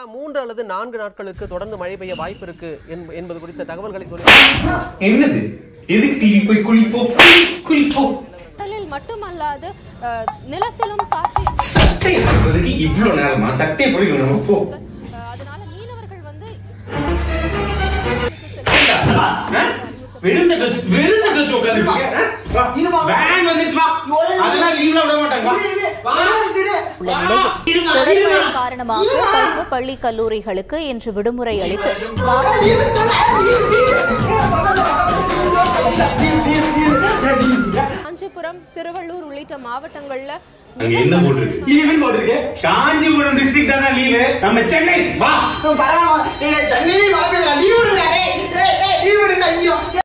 மூன்று அல்லது நான்கு நாட்களுக்கு தொடர்ந்து மழை பெய்ய வாய்ப்பு இருக்கு என்ப- என்பது குறித்த தகவல்களை சொல்லி என்னது எதுக்கு டிவி போய் குளிப்போம் குளிப்போம் கடலில் மட்டுமல்லாது அஹ், நிலத்திலும் காற்று சட்டை அறுப்பதுக்கு இவ்வளவு நேரமா சட்டை குளிக்கணும் நம்ம போ அஹ், அதனால மீனவர்கள் வந்து வெறுந்தட்ட வெறுந்தட்ட வச்சு உட்காந்துருக்கீங்க வேன் வந்துச்சு வா அதெல்லாம் லீவ்ல விட மாட்டாங்க வா. உள்ள நிலையில் தொடர் மழை காரணமாக பருவ பள்ளி கல்லூரிகளுக்கு இன்று விடுமுறை அளித்து காஞ்சிபுரம் திருவள்ளூர் உள்ளிட்ட மாவட்டங்கள்ல அங்க என்ன போட்டிருக்கு லீவுன்னு போட்டிருக்கு காஞ்சிபுரம் டிஸ்ட்ரிக்ட் தானே லீவு நம்ம சென்னை வா பரவாயில்ல சென்னையில லீவு விடுங்க லீவு விடுங்க ஐயோ